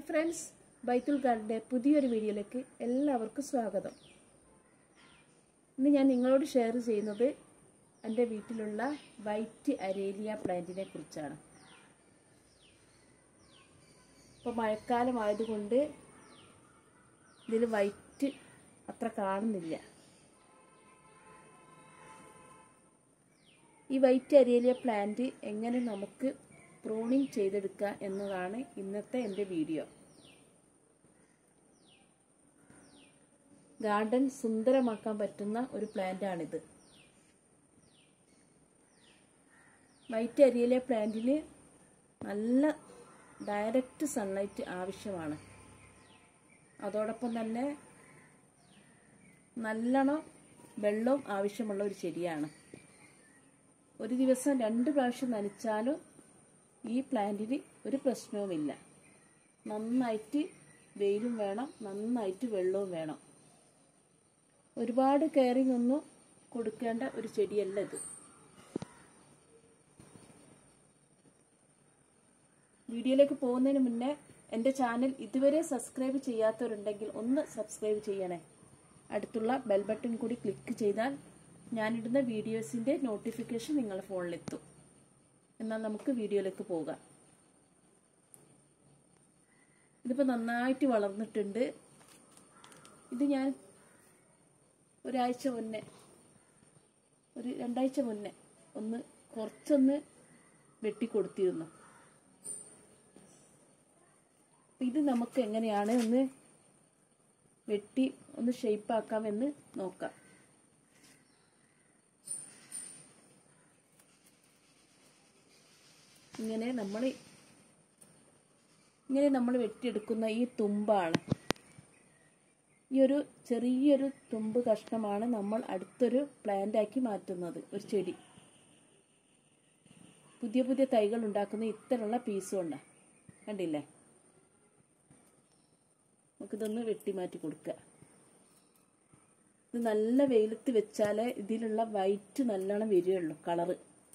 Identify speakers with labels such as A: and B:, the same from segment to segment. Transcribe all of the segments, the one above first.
A: hi friends ബൈത്തുൽ ഗാർഡിൻ്റെ പുതിയൊരു വീഡിയോയിലേക്ക് എല്ലാവർക്കും സ്വാഗതം ഇന്ന് ഞാൻ നിങ്ങളോട് ഷെയർ ചെയ്യുന്നത് എൻ്റെ വീട്ടിലുള്ള വൈറ്റ് അരേലിയ പ്ലാന്റിനെ കുറിച്ചാണ് ഇപ്പോൾ മഴക്കാലം ആയതുകൊണ്ട് ഇതിൽ വൈറ്റ് അത്ര കാണുന്നില്ല ഈ വൈറ്റ് അരേലിയ പ്ലാന്റ് എങ്ങനെ നമുക്ക് പ്രൂണിങ് ചെയ്തെടുക്കുക എന്നതാണ് ഇന്നത്തെ എൻ്റെ വീഡിയോ ഗാർഡൻ സുന്ദരമാക്കാൻ പറ്റുന്ന ഒരു പ്ലാന്റ് ആണിത് വൈറ്റ് അരിയിലെ പ്ലാന്റിന് നല്ല ഡയറക്റ്റ് സൺലൈറ്റ് ആവശ്യമാണ് അതോടൊപ്പം തന്നെ നല്ലോണം വെള്ളവും ആവശ്യമുള്ള ഒരു ചെടിയാണ് ഒരു ദിവസം രണ്ട് പ്രാവശ്യം നനച്ചാലും ഈ പ്ലാന്റിന് ഒരു പ്രശ്നവുമില്ല നന്നായിട്ട് വെയിലും വേണം നന്നായിട്ട് വെള്ളവും വേണം ഒരുപാട് കെയറിങ് ഒന്നും കൊടുക്കേണ്ട ഒരു ചെടിയല്ല ഇത് വീഡിയോയിലേക്ക് പോകുന്നതിന് മുന്നേ എൻ്റെ ചാനൽ ഇതുവരെ സബ്സ്ക്രൈബ് ചെയ്യാത്തവരുണ്ടെങ്കിൽ ഒന്ന് സബ്സ്ക്രൈബ് ചെയ്യണേ അടുത്തുള്ള ബെൽ ബട്ടൺ കൂടി ക്ലിക്ക് ചെയ്താൽ ഞാനിടുന്ന വീഡിയോസിൻ്റെ നോട്ടിഫിക്കേഷൻ നിങ്ങളുടെ ഫോണിലെത്തും എന്നാൽ നമുക്ക് വീഡിയോയിലേക്ക് പോകാം ഇതിപ്പോൾ നന്നായിട്ട് വളർന്നിട്ടുണ്ട് ഇത് ഞാൻ ഒരാഴ്ച മുന്നേ ഒരു രണ്ടാഴ്ച മുന്നേ ഒന്ന് കുറച്ചൊന്ന് വെട്ടിക്കൊടുത്തിരുന്നു ഇത് നമുക്ക് എങ്ങനെയാണ് ഒന്ന് വെട്ടി ഒന്ന് ഷേപ്പാക്കാമെന്ന് നോക്കാം ഇങ്ങനെ നമ്മൾ ഇങ്ങനെ നമ്മൾ വെട്ടിയെടുക്കുന്ന ഈ തുമ്പാണ് ഈ ഒരു ചെറിയൊരു തുമ്പ് കഷ്ണമാണ് നമ്മൾ അടുത്തൊരു പ്ലാന്റ് ആക്കി മാറ്റുന്നത് ഒരു ചെടി പുതിയ പുതിയ തൈകൾ ഉണ്ടാക്കുന്ന ഇത്തരമുള്ള പീസും ഉണ്ട് കണ്ടില്ലേ നമുക്കിതൊന്ന് വെട്ടി മാറ്റി കൊടുക്കുക ഇത് നല്ല വെയിലത്ത് വെച്ചാലേ ഇതിലുള്ള വൈറ്റ് നല്ലോണം വരികയുള്ളൂ കളറ്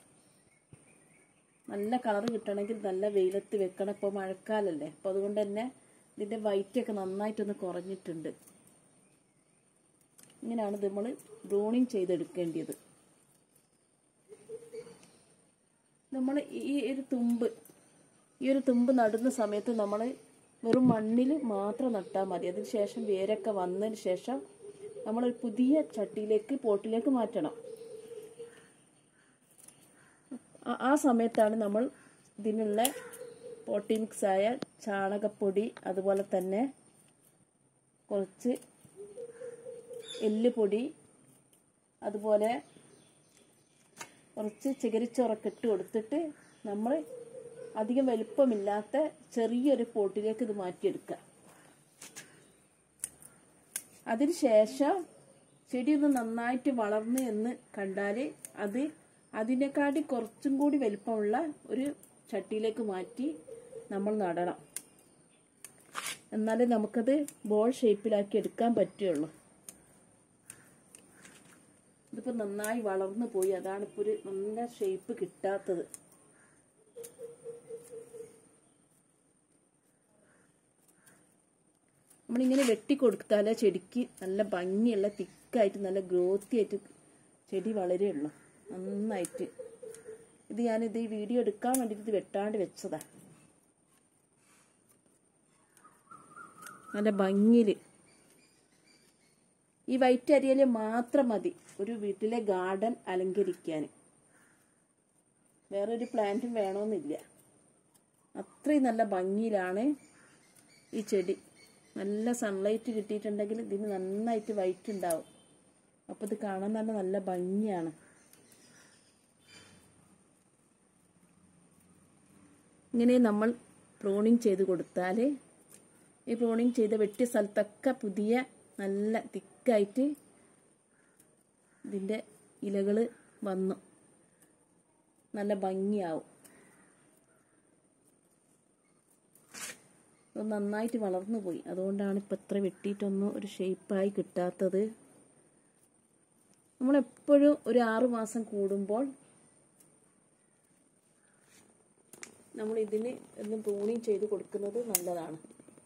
A: നല്ല കളർ കിട്ടണമെങ്കിൽ നല്ല വെയിലത്ത് വെക്കണം ഇപ്പോൾ മഴക്കാലല്ലേ അപ്പോൾ അതുകൊണ്ട് തന്നെ ഇതിൻ്റെ വൈറ്റൊക്കെ നന്നായിട്ടൊന്ന് കുറഞ്ഞിട്ടുണ്ട് ഇങ്ങനെയാണ് നമ്മൾ ബ്രൂണിങ് ചെയ്തെടുക്കേണ്ടത് നമ്മൾ ഈ ഒരു തുമ്പ് ഈ ഒരു തുമ്പ് നടുന്ന സമയത്ത് നമ്മൾ വെറും മണ്ണിൽ മാത്രം നട്ടാൽ മതി അതിന് ശേഷം വേരൊക്കെ വന്നതിന് ശേഷം നമ്മളൊരു പുതിയ ചട്ടിയിലേക്ക് പോട്ടിലേക്ക് മാറ്റണം ആ സമയത്താണ് നമ്മൾ ഇതിനുള്ള പോട്ടി മിക്സായ ചാണകപ്പൊടി അതുപോലെ തന്നെ കുറച്ച് എല്ലുപൊടി അതുപോലെ കുറച്ച് ചകിരിച്ചോറൊക്കെ ഇട്ട് കൊടുത്തിട്ട് നമ്മൾ അധികം വലുപ്പമില്ലാത്ത ചെറിയൊരു പോട്ടിലേക്ക് ഇത് മാറ്റിയെടുക്കുക അതിനുശേഷം ചെടി ഒന്ന് നന്നായിട്ട് വളർന്നു എന്ന് കണ്ടാൽ അത് അതിനെക്കാട്ടി കുറച്ചും കൂടി വലിപ്പമുള്ള ഒരു ചട്ടിയിലേക്ക് മാറ്റി നമ്മൾ നടണം എന്നാലേ നമുക്കത് ബോൾ ഷേപ്പിലാക്കി എടുക്കാൻ പറ്റുള്ളൂ ഇതിപ്പോൾ നന്നായി വളർന്നു പോയി അതാണ് ഇപ്പോൾ ഒരു നല്ല ഷേപ്പ് കിട്ടാത്തത് നമ്മളിങ്ങനെ വെട്ടിക്കൊടുത്താലേ ചെടിക്ക് നല്ല ഭംഗിയുള്ള തിക്കായിട്ട് നല്ല ഗ്രോത്തി ആയിട്ട് ചെടി വളരുള്ളൂ നന്നായിട്ട് ഇത് ഞാനിത് ഈ വീഡിയോ എടുക്കാൻ വേണ്ടിയിട്ട് ഇത് വെട്ടാണ്ട് വെച്ചതാ നല്ല ഭംഗിയിൽ ഈ വൈറ്റ് അരിയല് മാത്രം മതി ഒരു വീട്ടിലെ ഗാർഡൻ അലങ്കരിക്കാൻ വേറൊരു പ്ലാന്റും വേണമെന്നില്ല അത്രയും നല്ല ഭംഗിയിലാണ് ഈ ചെടി നല്ല സൺലൈറ്റ് കിട്ടിയിട്ടുണ്ടെങ്കിൽ ഇതിന് നന്നായിട്ട് വൈറ്റ് ഉണ്ടാവും അപ്പോൾ ഇത് കാണാൻ തന്നെ നല്ല ഭംഗിയാണ് ഇങ്ങനെ നമ്മൾ പ്രൂണിങ് ചെയ്ത് കൊടുത്താൽ ഈ പ്രൂണിങ് ചെയ്ത വെട്ടിയ സ്ഥലത്തൊക്കെ പുതിയ നല്ല തിക്കായിട്ട് ഇതിൻ്റെ ഇലകൾ വന്നു നല്ല ഭംഗിയാവും അത് നന്നായിട്ട് വളർന്നു പോയി അതുകൊണ്ടാണ് ഇപ്പം ഇത്ര വെട്ടിയിട്ടൊന്നും ഒരു ഷേപ്പായി കിട്ടാത്തത് നമ്മളെപ്പോഴും ഒരു ആറു മാസം കൂടുമ്പോൾ നമ്മൾ ഇതിന് എന്നും പ്രൂണിങ് ചെയ്ത് കൊടുക്കുന്നത് നല്ലതാണ്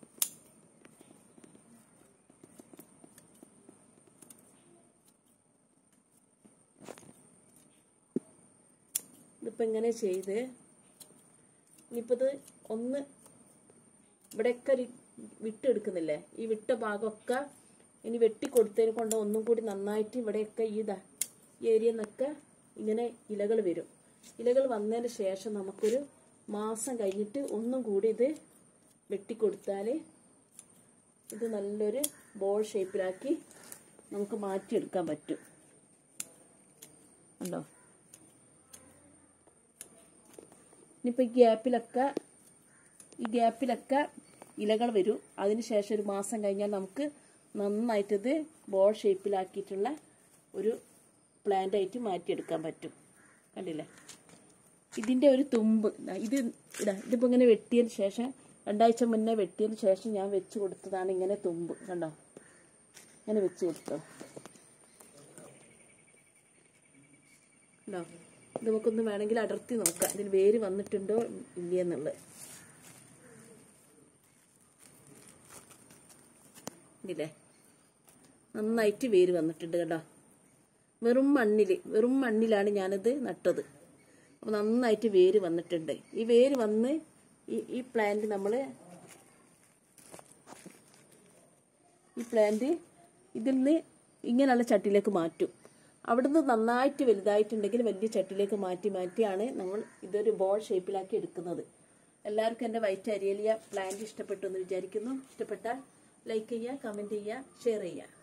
A: ഇപ്പം ഇങ്ങനെ ചെയ്ത് ഇനിയിപ്പോൾ ഇത് ഒന്ന് ഇവിടെയൊക്കെ ഒരു വിട്ടെടുക്കുന്നില്ലേ ഈ വിട്ട ഭാഗമൊക്കെ ഇനി വെട്ടി കൊടുത്തതിന് കൊണ്ട് ഒന്നും കൂടി നന്നായിട്ട് ഇവിടെയൊക്കെ ഈ ഇതാ ഈ ഏരിയ നിന്നൊക്കെ ഇങ്ങനെ ഇലകൾ വരും ഇലകൾ വന്നതിന് ശേഷം നമുക്കൊരു മാസം കഴിഞ്ഞിട്ട് ഒന്നും കൂടി ഇത് വെട്ടിക്കൊടുത്താൽ ഇത് നല്ലൊരു ബോൾ ഷേപ്പിലാക്കി നമുക്ക് മാറ്റിയെടുക്കാൻ പറ്റും ഉണ്ടോ ഇനിയിപ്പോൾ ഈ ഗ്യാപ്പിലൊക്കെ ഈ ഗ്യാപ്പിലൊക്കെ ഇലകൾ വരും അതിനുശേഷം ഒരു മാസം കഴിഞ്ഞാൽ നമുക്ക് നന്നായിട്ടിത് ബോൾ ഷേപ്പിലാക്കിയിട്ടുള്ള ഒരു പ്ലാന്റ് ആയിട്ട് മാറ്റിയെടുക്കാൻ പറ്റും കണ്ടില്ലേ ഇതിൻ്റെ ഒരു തുമ്പ് ദാ ഇത് ഇതാ ഇതിപ്പോൾ ഇങ്ങനെ വെട്ടിയതിന് ശേഷം രണ്ടാഴ്ച മുന്നേ വെട്ടിയതിന് ശേഷം ഞാൻ വെച്ച് കൊടുത്തതാണ് ഇങ്ങനെ തുമ്പ് കണ്ടോ ഇങ്ങനെ വെച്ച് കൊടുത്തോ ഉണ്ടോ ഇത് നമുക്കൊന്ന് വേണമെങ്കിൽ അടർത്തി നോക്കാം ഇതിന് വേര് വന്നിട്ടുണ്ടോ ഇല്ലയെന്നുള്ളത് ഇല്ലേ നന്നായിട്ട് വേര് വന്നിട്ടുണ്ട് കേട്ടോ വെറും മണ്ണിൽ വെറും മണ്ണിലാണ് ഞാനിത് നട്ടത് അപ്പോൾ നന്നായിട്ട് വേര് വന്നിട്ടുണ്ട് ഈ വേര് വന്ന് ഈ ഈ പ്ലാന്റ് നമ്മൾ ഈ പ്ലാന്റ് ഇതിൽ നിന്ന് ഇങ്ങനെയുള്ള ചട്ടിയിലേക്ക് മാറ്റും അവിടുന്ന് നന്നായിട്ട് വലുതായിട്ടുണ്ടെങ്കിൽ വലിയ ചട്ടിയിലേക്ക് മാറ്റി മാറ്റിയാണ് നമ്മൾ ഇതൊരു ബോൾ ഷേപ്പിലാക്കി എടുക്കുന്നത് എല്ലാവർക്കും എൻ്റെ വൈറ്റ് അരിയലിയ പ്ലാന്റ് ഇഷ്ടപ്പെട്ടു എന്ന് വിചാരിക്കുന്നു ഇഷ്ടപ്പെട്ടാൽ ലൈക്ക് ചെയ്യുക കമൻറ്റ് ചെയ്യുക ഷെയർ ചെയ്യുക